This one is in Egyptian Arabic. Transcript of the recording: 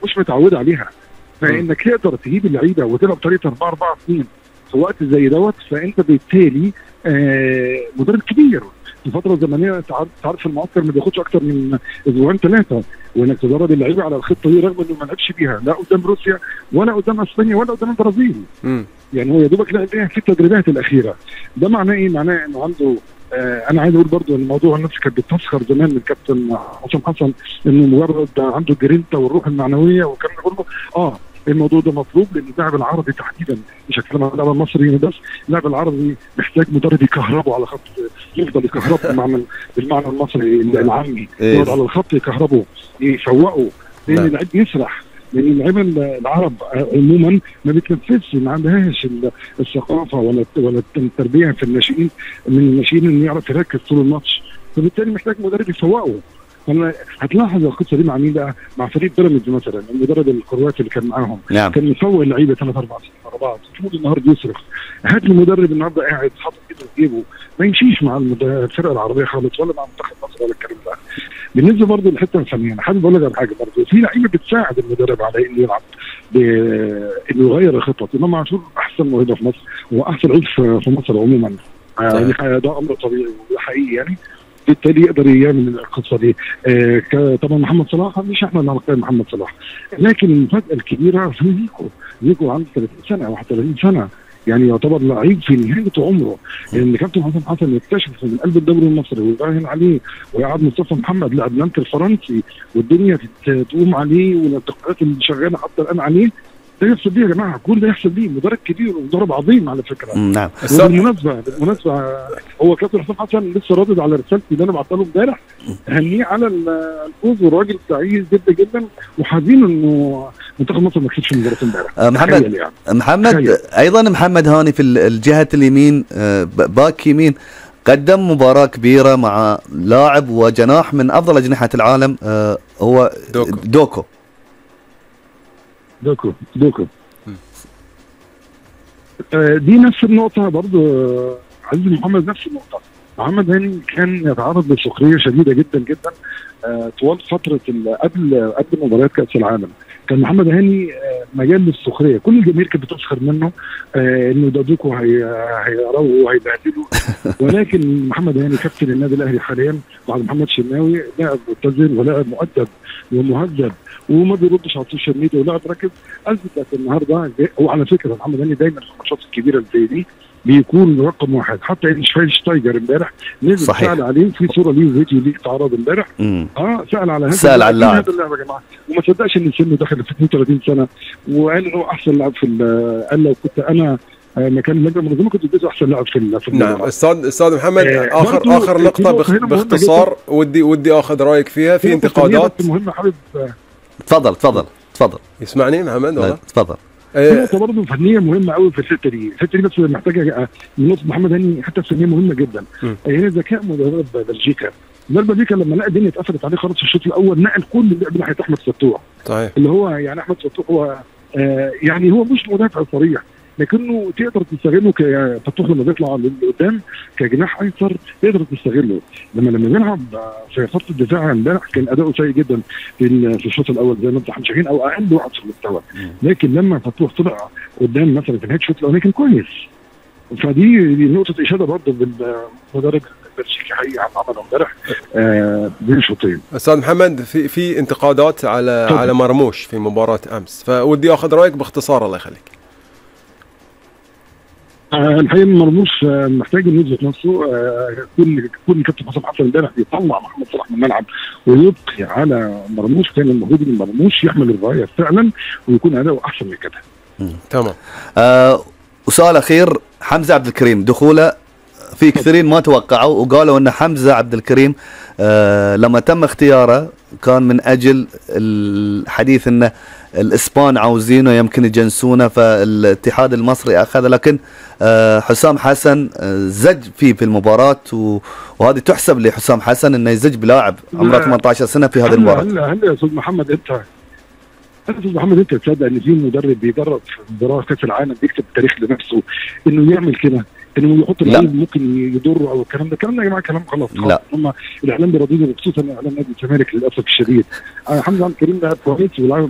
مش متعوده عليها فانك تقدر تجيب اللعيبه وتلعب طريقه 4 4 2 في وقت زي دوت فانت بالتالي آه مدرب كبير في فتره زمنيه انت عارف أنت عارف المعسكر ما بياخدش اكتر من اسبوعين ثلاثه وانك تدرب اللعيبه على الخطه دي رغم انه ما لعبش بيها لا قدام روسيا ولا قدام اسبانيا ولا قدام البرازيل مم. يعني هو يا دوبك لعب بيها في التدريبات الاخيره ده معناه ايه؟ معناه انه عنده آه انا عايز اقول برضو ان الموضوع الناس كانت بتسخر زمان من كابتن حسام حسن انه مجرد عنده الجرينتا والروح المعنويه والكلام ده كله اه الموضوع ده مطلوب لان اللاعب العربي تحديدا مش هتكلم عن اللاعب المصري بس اللاعب العربي محتاج مدرب يكهربه على خط يفضل يكهربه بالمعنى بالمعنى المصري العامي إيه. يقعد على الخط يكهربه يفوقه لان نعم. اللعيب يسرح لان اللعيبه العرب عموما ما بتنفذش ما عندهاش ال- الثقافه ولا ولا التربيه في الناشئين من الناشئين انه يعرف يركز طول الماتش فبالتالي محتاج مدرب يفوقه فانا هتلاحظ القصه دي مع مين بقى؟ مع فريق بيراميدز مثلا المدرب الكرواتي اللي كان معاهم نعم كان مفوق اللعيبه ثلاث اربع سنين ورا بعض طول النهار بيصرخ هات لي مدرب النهارده قاعد حاطط ايده في جيبه ما يمشيش مع المد- الفرقه العربيه خالص ولا مع منتخب مصر ولا الكلام ده بالنسبه برضه للحته الفنيه انا حابب اقول لك على حاجه برضه في لعيبه بتساعد المدرب على انه يلعب ب- انه يغير الخطط امام عاشور احسن موهبه في مصر هو احسن لعيب في في مصر عموما يعني ده امر طبيعي وحقيقي يعني بالتالي يقدر يعمل القصه دي آه ك- طبعا محمد صلاح مش احنا اللي هنقيم محمد صلاح لكن المفاجاه الكبيره في زيكو زيكو عنده 30 سنه 31 سنه يعني يعتبر لعيب في نهايه عمره لان كابتن حسن حسن يكتشف من قلب الدوري المصري ويراهن عليه ويقعد مصطفى محمد لاعب نانت الفرنسي والدنيا تت- تقوم عليه والانتقادات اللي شغاله حتى الان عليه ده يحصل بيه يا جماعه كل ده يحصل بيه مدرب كبير ومدرب عظيم على فكره مم، نعم أستاذ- بالمناسبه بالمناسبه هو كابتن حسام حسن لسه رادد على رسالتي اللي انا بعتها له امبارح هنيه على ال- الفوز والراجل سعيد جدا جدا وحزين انه منتخب مصر ما كسبش مباراه امبارح آه، محمد تخيل يعني. محمد تخيل. ايضا محمد هاني في ال- الجهه اليمين آه، ب- باك يمين قدم مباراة كبيرة مع لاعب وجناح من أفضل أجنحة العالم آه، هو دوكو. دوكو دوكو دوكو آه، دي نفس النقطة برضو آه، عزيز محمد نفس النقطة محمد هاني كان يتعرض لسخرية شديدة جدا جدا آه، طوال فترة ال- قبل قبل مباريات كأس العالم كان محمد هاني آه، مجال للسخرية كل الجماهير كانت بتسخر منه آه، انه ده دوكو هي- هيقربه وهيبهدله ولكن محمد هاني كابتن النادي الاهلي حاليا بعد محمد شناوي لاعب متزن ولاعب مؤدب ومهذب وما بيردش على السوشيال ميديا ولاعب راكب اثبت النهارده هو على فكره محمد هاني دايما في الماتشات الكبيره اللي زي دي بيكون رقم واحد حتى ان شفاينشتايجر امبارح نزل صحيح. سال عليه في صوره ليه وفيديو ليه اتعرض امبارح مم. اه سال على هذا سأل على اللاعب. هذا اللاعب يا جماعه وما صدقش ان سنه دخل في 32 سنه وقال انه احسن لاعب في ال- قال لو كنت انا آه، مكان اللجنه المنظمه كنت اديته احسن لاعب في ال- في نعم المباراة. استاذ استاذ محمد آه، اخر برضو اخر في نقطه نقطة بخ- هنا مهمة باختصار ودي ودي اخذ رايك فيها في نقطة انتقادات فنية بس مهمه حابب آه، تفضل تفضل تفضل يسمعني محمد لا، والله تفضل في إيه، نقطه برضه فنيه مهمه قوي في الحته دي الحته دي بس محتاجه آه، من نقطه محمد هاني حته فنيه مهمه جدا م. هي ذكاء مدرب بلجيكا مدرب بلجيكا لما لقى الدنيا اتقفلت عليه خالص في الشوط الاول نقل كل اللعب ناحيه احمد فتوح صحيح اللي هو يعني احمد فتوح هو آه يعني هو مش مدافع صريح لكنه تقدر تستغله كفتوح لما بيطلع لقدام كجناح ايسر تقدر تستغله لما لما بيلعب آه، في خط الدفاع امبارح كان اداؤه سيء جدا في ال- في الشوط الاول زي ما انت احنا شايفين او اقل واحد في المستوى لكن لما فتوح طلع قدام مثلا في نهايه الشوط الاولاني كان كويس فدي دي نقطه اشاده برضه بالمدرب البلجيكي حقيقي على اللي عمله امبارح آه بين الشوطين استاذ محمد في في انتقادات على تفضل. على مرموش في مباراه امس فودي اخذ رايك باختصار الله يخليك آه، الحقيقه إن مرموش آه، محتاج انه يثبت نفسه آه، كل كل كابتن حسام حسن امبارح بيطلع محمد صلاح من الملعب ويبقي على مرموش كان المفروض ان مرموش يحمل الرايه فعلا ويكون اداؤه احسن من كده تمام آه وسؤال اخير حمزه عبد الكريم دخوله في كثيرين ما توقعوا وقالوا ان حمزه عبد الكريم آه لما تم اختياره كان من اجل الحديث انه الاسبان عاوزينه يمكن يجنسونه فالاتحاد المصري اخذه لكن آه حسام حسن آه زج فيه في المباراه و- وهذه تحسب لحسام حسن انه يزج بلاعب عمره لا. 18 سنه في هذه هلا المباراه هلا هلا يا استاذ محمد انت هلا يا استاذ محمد انت تصدق ان في مدرب بيدرب في مباراه كاس العالم بيكتب تاريخ لنفسه انه يعمل كده انه يحط لا. اللعيب ممكن يضره او الكلام ده الكلام ده يا جماعه كلام غلط لا. هم الاعلام بيراضيني خصوصا اعلام نادي الزمالك للاسف الشديد آه، حمزه عبد الكريم لاعب كويس ولاعب